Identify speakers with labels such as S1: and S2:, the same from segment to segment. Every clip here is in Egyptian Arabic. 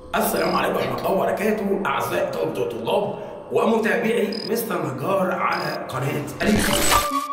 S1: السلام عليكم ورحمة الله وبركاته أعزائي طلبة الطلاب ومتابعي مستر نجار على قناة اليوتيوب.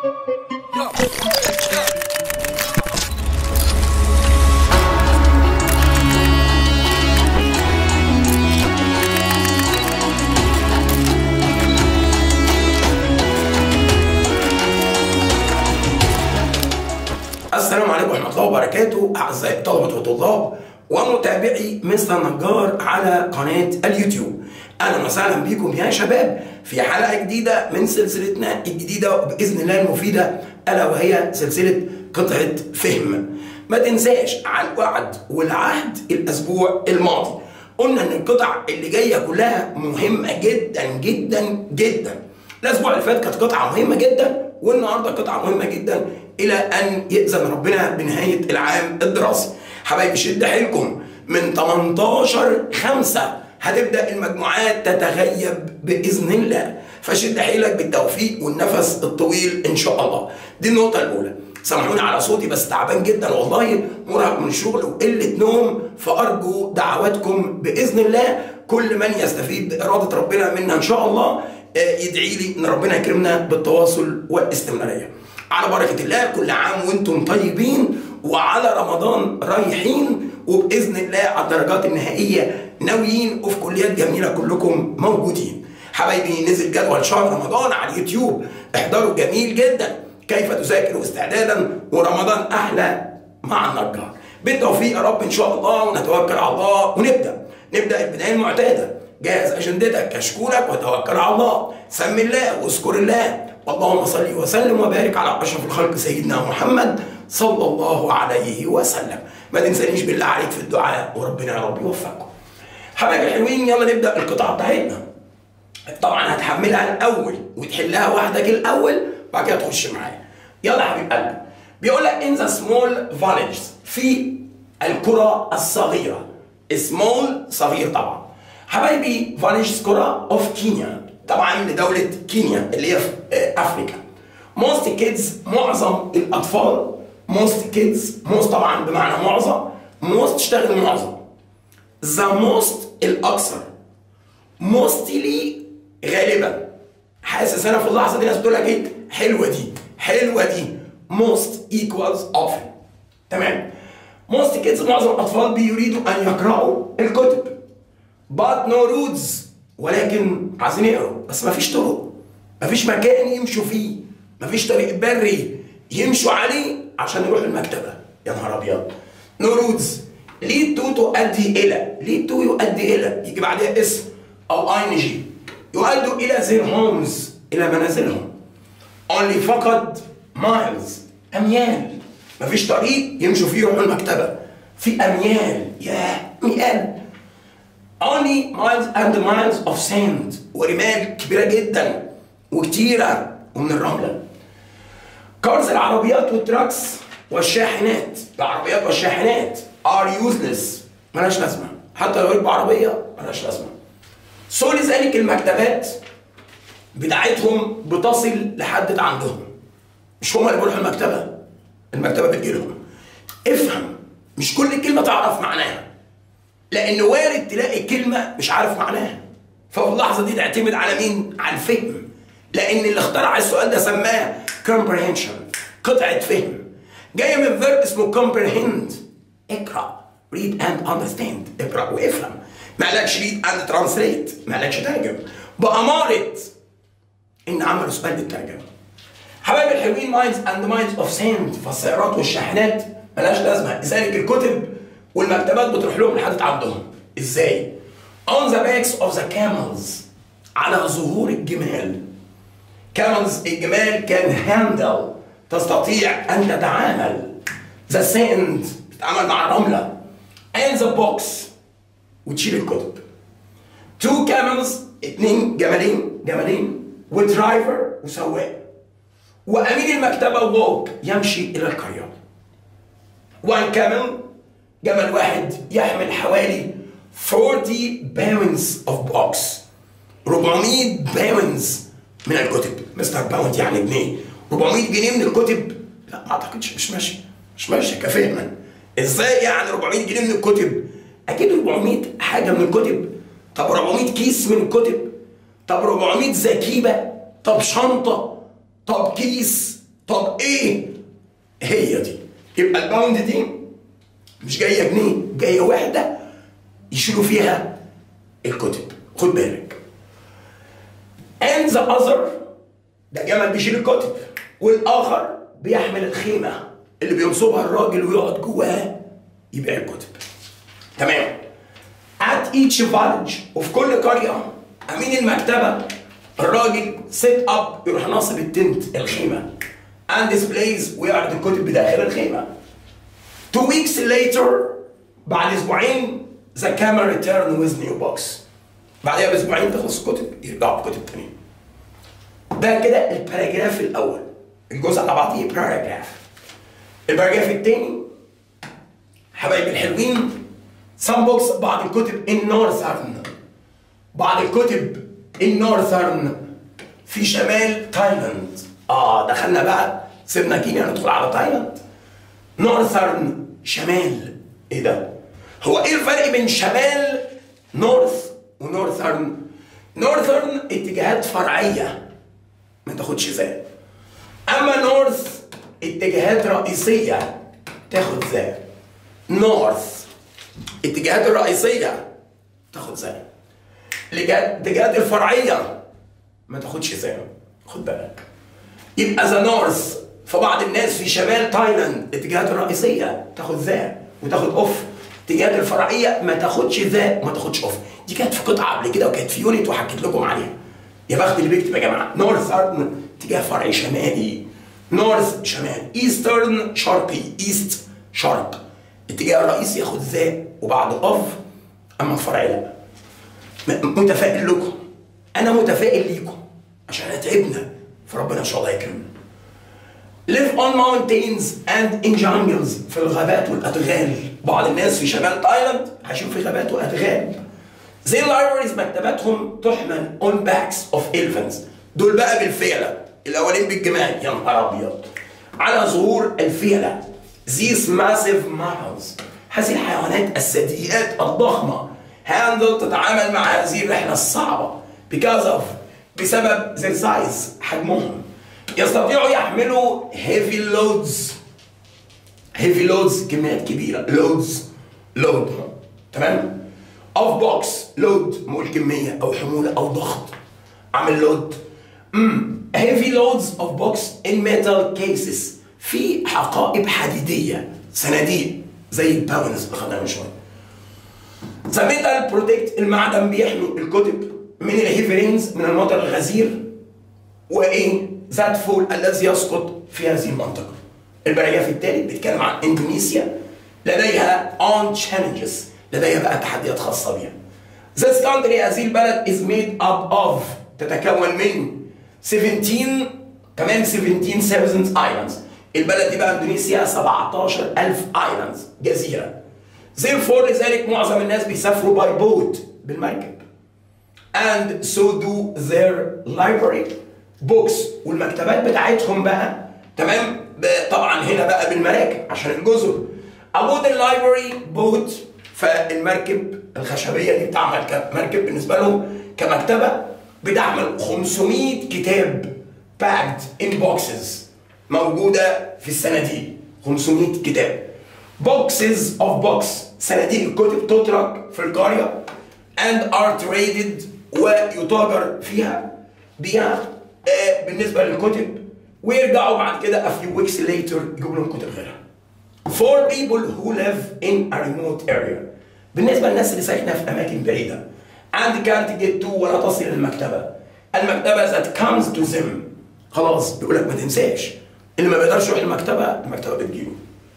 S1: السلام عليكم ورحمة الله وبركاته أعزائي طلبة وطلاب ومتابعي مستر نجار على قناة اليوتيوب أهلا وسهلا بكم يا شباب في حلقة جديدة من سلسلتنا الجديدة بإذن الله المفيدة ألا وهي سلسلة قطعة فهم ما تنساش على الوعد والعهد الأسبوع الماضي قلنا إن القطع اللي جاية كلها مهمة جدا جدا جدا الأسبوع اللي فات كانت قطعة مهمة جدا والنهارده قطعة مهمة جدا إلى أن يأذن ربنا بنهاية العام الدراسي حبايبي شد حيلكم من 18 5 هتبدا المجموعات تتغيب باذن الله فشد حيلك بالتوفيق والنفس الطويل ان شاء الله دي النقطه الاولى سامحوني على صوتي بس تعبان جدا والله مرهق من الشغل وقله نوم فارجو دعواتكم باذن الله كل من يستفيد باراده ربنا منا ان شاء الله يدعي لي ان ربنا يكرمنا بالتواصل والاستمراريه على بركه الله كل عام وانتم طيبين وعلى رمضان رايحين وباذن الله على الدرجات النهائيه ناويين وفي كليات جميله كلكم موجودين. حبايبي نزل جدول شهر رمضان على اليوتيوب احضروا جميل جدا كيف تذاكر استعدادا ورمضان احلى مع النجار. بالتوفيق يا رب ان شاء الله ونتوكل على الله ونبدا. نبدا البدايه المعتاده. جهز اجندتك كشكولك وتوكل على الله. سمي الله واذكر الله. اللهم صل وسلم وبارك على اشرف الخلق سيدنا محمد صلى الله عليه وسلم ما تنسانيش بالله عليك في الدعاء وربنا يا رب يوفقكم حبايبي الحلوين يلا نبدا القطعه بتاعتنا طبعا هتحملها الاول وتحلها وحدك الاول بعد كده تخش معايا يلا يا حبيب قلبي بيقول لك ان ذا سمول فاليجز في القرى الصغيره سمول صغير طبعا حبايبي فاليجز قرى اوف كينيا طبعا لدوله كينيا اللي هي في افريكا most kids معظم الاطفال most kids most طبعا بمعنى معظم most تشتغل معظم the most الاكثر mostly غالبا حاسس انا في اللحظه دي ناس بتقول لك ايه حلوه دي حلوه دي most equals often تمام most kids معظم الاطفال بيريدوا ان يقراوا الكتب but no roads ولكن عايزين يقروا بس مفيش طرق مفيش مكان يمشوا فيه مفيش طريق بري يمشوا عليه عشان يروحوا المكتبه يا نهار ابيض نو رودز ليد تو تؤدي الى ليد تو يؤدي الى يجي بعدها اسم او اي جي يؤدوا الى زير هومز الى منازلهم اونلي فقط مايلز اميال مفيش طريق يمشوا فيه يروحوا المكتبه في اميال ياه مئات only miles and miles of sand ورمال كبيره جدا وكتيره ومن الرمله كارز العربيات والتراكس والشاحنات العربيات والشاحنات ار يوزلس ملهاش لازمه حتى لو ركبوا عربيه ملهاش لازمه سو لذلك المكتبات بتاعتهم بتصل لحد عندهم مش هما اللي بيروحوا المكتبه المكتبه بتجي لهم افهم مش كل كلمه تعرف معناها لان وارد تلاقي كلمه مش عارف معناها ففي اللحظه دي تعتمد على مين على الفهم لان اللي اخترع السؤال ده سماه comprehension قطعة فهم جاية من فيرب اسمه comprehend اقرأ read and understand اقرأ وافهم ما قالكش read and translate ما قالكش ترجم بأمارة إن عملوا سؤال بالترجمة حبايبي الحلوين مايندز اند مايندز اوف ساند فالسيارات والشاحنات ملهاش لازمة لذلك الكتب والمكتبات بتروح لهم لحد عندهم ازاي؟ on the backs of the camels على ظهور الجمال كاملز الجمال كان هاندل تستطيع ان تتعامل ذا ساند تتعامل مع الرمله and ذا بوكس وتشيل الكتب تو كاملز اتنين جمالين جمالين ودرايفر وسواق وامين المكتبه ووك يمشي الى القريه وان كامل جمل واحد يحمل حوالي 40 pounds of books 400 pounds من الكتب مستر باوند يعني جنيه 400 جنيه من الكتب لا ما اعتقدش مش ماشي مش ماشي كفهما ازاي يعني 400 جنيه من الكتب اكيد 400 حاجه من الكتب طب 400 كيس من الكتب طب 400 زكيبه طب شنطه طب كيس طب ايه هي دي يبقى الباوند دي مش جايه جنيه جايه وحده يشيلوا فيها الكتب خد بالك and the other ده جمل بيشيل الكتب والاخر بيحمل الخيمه اللي بينصبها الراجل ويقعد جواها يبيع الكتب تمام at each village وفي كل قريه امين المكتبه الراجل سيت اب يروح ناصب التنت الخيمه and displays ويعرض الكتب بداخل الخيمه two weeks later بعد اسبوعين the camera return with new box بعدها باسبوعين تخلص الكتب يرجعوا بكتب تانيين ده كده الباراجراف الاول الجزء على بعضيه باراجراف الباراجراف الثاني حبايبي الحلوين سام بوكس بعض الكتب النورثرن بعض الكتب النورثرن في شمال تايلاند اه دخلنا بقى سيبنا كينيا ندخل على تايلاند نورثرن شمال ايه ده هو ايه الفرق بين شمال نورث ونورثرن نورثرن اتجاهات فرعيه ما تاخدش زي اما نورث اتجاهات رئيسيه تاخد زي نورث اتجاهات الرئيسيه تاخد زي الاتجاهات الفرعيه ما تاخدش زي خد بالك يبقى ذا نورث فبعض الناس في شمال تايلاند الاتجاهات الرئيسيه تاخد ذا وتاخد اوف الاتجاهات الفرعيه ما تاخدش ذا ما تاخدش اوف دي كانت في قطعه قبل كده وكانت في يونت وحكيت لكم عليها يا بخت اللي بيكتب يا جماعه نورث اتجاه فرعي شمالي نورث شمال ايسترن شرقي ايست شرق الاتجاه الرئيسي ياخد ذا وبعده اوف اما الفرعي لا متفائل لكم انا متفائل ليكم عشان تعبنا فربنا ان شاء الله يكرمنا live on mountains and in jungles في الغابات والادغال بعض الناس في شمال تايلاند عايشين في غابات وادغال زي اللايبرز مكتباتهم تحمل on backs of elephants دول بقى بالفيلة الاولين بالجمال يا نهار ابيض على ظهور الفيلة these massive mammals هذه الحيوانات الثدييات الضخمة هاندل تتعامل مع هذه الرحلة الصعبة because of بسبب their size حجمهم يستطيعوا يحملوا heavy loads heavy loads كميات كبيرة loads load تمام of box load مقول كمية أو حمولة أو ضغط عامل load امم heavy loads of box in metal cases في حقائب حديدية صناديق زي الباونز اللي خدناها من شوية The metal protect المعدن بيحمي الكتب من الهيفي رينز من المطر الغزير وايه ذات فول الذي يسقط في هذه المنطقه البراجراف الثالث بيتكلم عن اندونيسيا لديها اون تشالنجز لديها بقى تحديات خاصه بها This country هذه البلد is made up of تتكون من 17 كمان 17,000 islands البلد دي بقى اندونيسيا 17000 islands جزيره therefore لذلك معظم الناس بيسافروا باي بوت بالمركب and so do their library books والمكتبات بتاعتهم بقى تمام طبعا هنا بقى بالمراكب عشان الجزر about the library boat فالمركب الخشبيه دي بتعمل كمركب بالنسبه لهم كمكتبه بتعمل 500 كتاب packed in boxes موجوده في الصناديق 500 كتاب boxes of books صناديق الكتب تترك في القريه and are traded ويتاجر فيها بيها آه بالنسبه للكتب ويرجعوا بعد كده a few weeks later يجيبوا لهم كتب غيرها. For people who live in a remote area بالنسبه للناس اللي ساكنه في اماكن بعيده and can't get to ولا تصل للمكتبه المكتبه that comes to them خلاص بيقول لك ما تنساش اللي ما بيقدرش يروح المكتبه المكتبه بتجيله.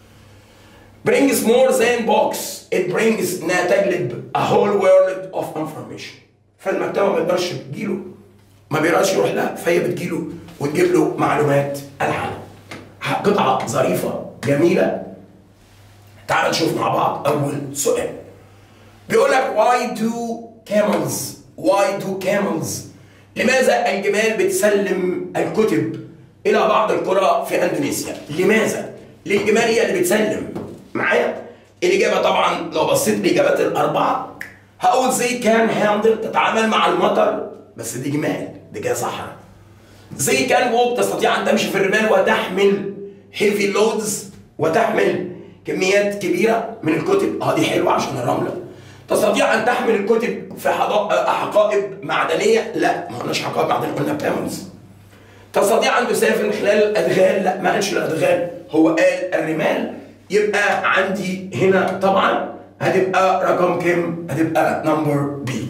S1: brings more than books it brings انها تجلب a whole world of information فالمكتبه ما بيقدرش تجيله ما بيقدرش يروح لها فهي بتجيله وتجيب له معلومات العالم قطعه ظريفه جميله تعال نشوف مع بعض اول سؤال بيقول لك why do camels why do camels لماذا الجمال بتسلم الكتب الى بعض القرى في اندونيسيا لماذا ليه الجمال هي اللي بتسلم معايا الاجابه طبعا لو بصيت الاجابات الاربعه هقول زي كان هاندل تتعامل مع المطر بس دي جمال دي كده صحراء زي كان ووك تستطيع ان تمشي في الرمال وتحمل هيفي لودز وتحمل كميات كبيره من الكتب اه دي حلوه عشان الرمله تستطيع ان تحمل الكتب في حضا- حقائب معدنيه لا ما قلناش حقائب معدنيه قلنا بامونز تستطيع ان تسافر من خلال الادغال لا ما قالش الادغال هو قال الرمال يبقى عندي هنا طبعا هتبقى رقم كام هتبقى نمبر بي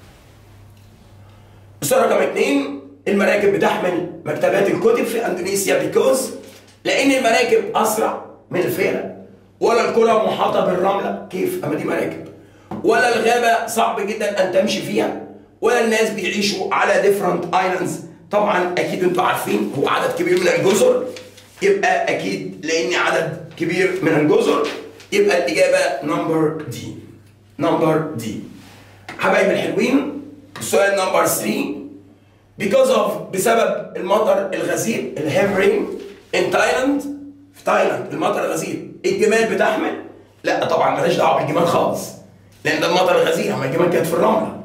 S1: السؤال رقم اثنين المراكب بتحمل مكتبات الكتب في اندونيسيا بيكوز لان المراكب اسرع من الفيله ولا القرى محاطه بالرمله كيف اما دي مراكب ولا الغابه صعب جدا ان تمشي فيها ولا الناس بيعيشوا على ديفرنت ايلاندز طبعا اكيد انتوا عارفين هو عدد كبير من الجزر يبقى اكيد لان عدد كبير من الجزر يبقى الاجابه نمبر دي نمبر دي حبايبي الحلوين السؤال نمبر 3 because of بسبب المطر الغزير الهيفرين in Thailand في تايلاند المطر الغزير الجمال بتحمل لا طبعا مالهاش دعوه بالجمال خالص لان ده المطر الغزير اما الجمال كانت في الرمله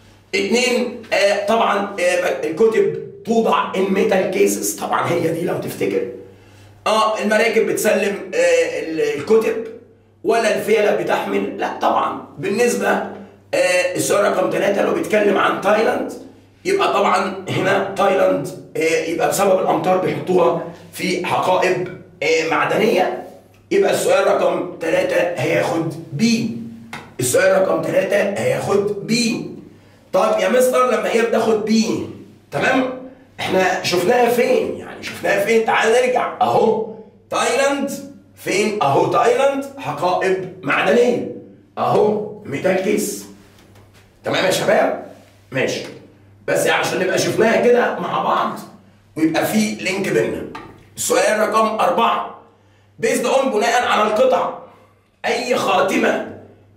S1: اثنين آه طبعا آه الكتب توضع ان ميتال كيسز طبعا هي دي لو تفتكر اه المراكب بتسلم آه ال- الكتب ولا الفيله بتحمل لا طبعا بالنسبه آه السؤال رقم ثلاثه لو بيتكلم عن تايلاند يبقى طبعا هنا تايلاند آه يبقى بسبب الامطار بيحطوها في حقائب آه معدنيه يبقى السؤال رقم ثلاثه هياخد بي السؤال رقم ثلاثه هياخد بي طيب يا مستر لما هي بتاخد بي تمام احنا شفناها فين يعني شفناها فين تعال نرجع اهو تايلاند فين اهو تايلاند حقائب معدنيه اهو ميتال كيس تمام يا شباب ماشي بس عشان نبقى شفناها كده مع بعض ويبقى في لينك بينا السؤال رقم أربعة بيزد اون بناء على القطع أي خاتمة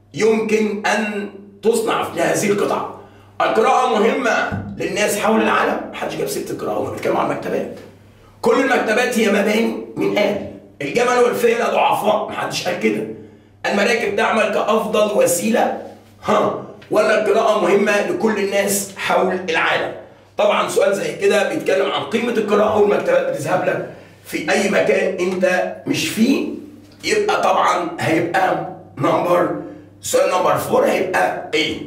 S1: يمكن أن تصنع في هذه القطع القراءة مهمة للناس حول العالم محدش جاب ست القراءة وما بيتكلموا عن المكتبات كل المكتبات هي مباني من قال الجمل والفيلة ضعفاء محدش قال كده المراكب تعمل كأفضل وسيلة ها ولا القراءة مهمة لكل الناس حول العالم طبعا سؤال زي كده بيتكلم عن قيمة القراءة والمكتبات بتذهب لك في أي مكان أنت مش فيه يبقى طبعا هيبقى نمبر سؤال نمبر 4 هيبقى ايه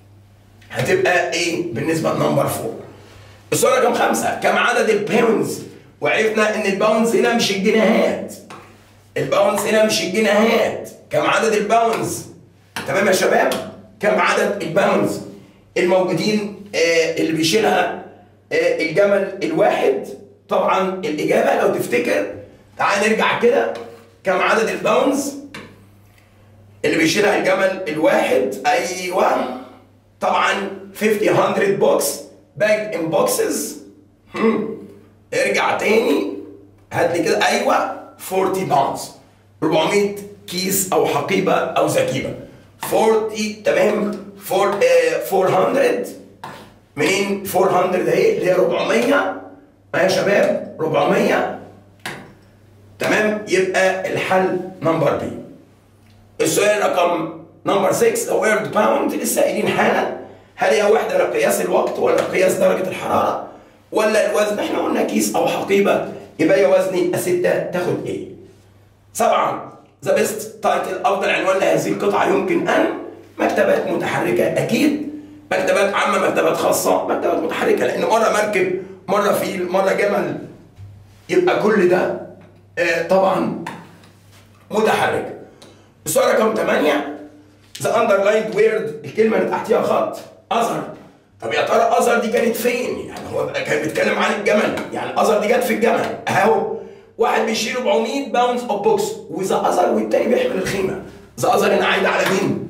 S1: هتبقى ايه بالنسبه لنمبر 4 السؤال رقم خمسة كم عدد الباونز وعرفنا ان الباونز هنا مش الجنيهات الباونز هنا مش الجنيهات كم عدد الباونز تمام يا شباب كم عدد الباونز الموجودين آه اللي بيشيلها آه الجمل الواحد طبعا الاجابه لو تفتكر تعال نرجع كده كم عدد الباونز اللي بيشيلها الجمل الواحد ايوه طبعا 50 100 بوكس باج ان بوكسز ارجع تاني هات لي كده ايوه 40 باونز 400 كيس او حقيبه او زكيبه 40 تمام 400 منين 400 اهي اللي هي 400 يا شباب 400 تمام يبقى الحل نمبر بي السؤال رقم نمبر 6 وورد باوند لسه قايلين حالا هل هي وحده لقياس الوقت ولا قياس درجه الحراره ولا الوزن احنا قلنا كيس او حقيبه يبقى هي وزني ستة تاخد ايه سبعة ذا بيست تايتل افضل عنوان لهذه القطعه يمكن ان مكتبات متحركه اكيد مكتبات عامه مكتبات خاصه مكتبات متحركه لان مره مركب مره فيل مره جمل يبقى كل ده آه طبعا متحرك السؤال رقم 8 ذا اندرلايند ويرد الكلمه اللي تحتيها خط اذر طب يا ترى اذر دي كانت فين؟ يعني هو كان بيتكلم عن الجمل يعني اذر دي جت في الجمل اهو واحد بيشيل 400 باوندز اوف بوكس وذا اذر والتاني بيحمل الخيمه ذا اذر هنا عايده على مين؟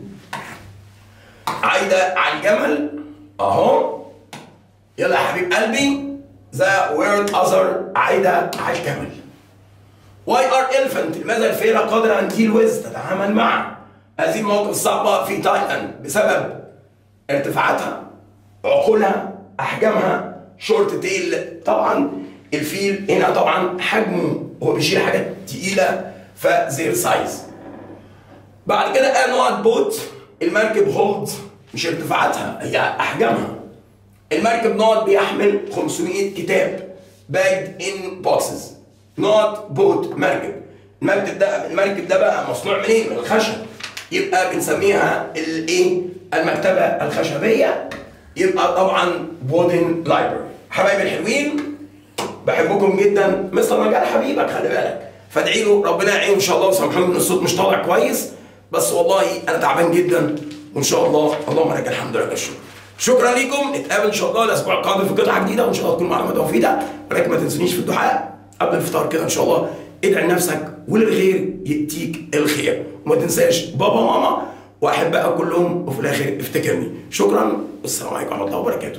S1: عايده على الجمل اهو يلا يا حبيب قلبي ذا ويرد اذر عايده على الجمل واي ار الفنت لماذا الفيله قادره ان تيل ويز تتعامل مع هذه المواقف الصعبه في تايلاند بسبب ارتفاعاتها عقولها احجامها شورت تيل طبعا الفيل هنا طبعا حجمه هو بيشيل حاجات تقيله فزير سايز بعد كده قال نوع بوت المركب هولد مش ارتفاعاتها هي احجامها المركب نوت بيحمل 500 كتاب باجد ان بوكسز نوت بوت مركب المركب ده المركب ده بقى مصنوع منين؟ من الخشب يبقى بنسميها الايه؟ المكتبه الخشبيه يبقى طبعا وودن لايبرري حبايبي الحلوين بحبكم جدا مستر مجال حبيبك خلي بالك فادعي له ربنا يعينه ان شاء الله وسامحوني ان الصوت مش طالع كويس بس والله انا تعبان جدا وان شاء الله اللهم لك الحمد لك الشكر شكرا لكم نتقابل ان شاء الله الاسبوع القادم في قطعه جديده وان شاء الله تكون معلومات مفيده ولكن ما تنسونيش في الدعاء قبل الفطار كده ان شاء الله ادعي لنفسك وللغير ياتيك الخير وما تنساش بابا وماما واحبائك كلهم وفي الاخر افتكرني شكرا والسلام عليكم ورحمه الله وبركاته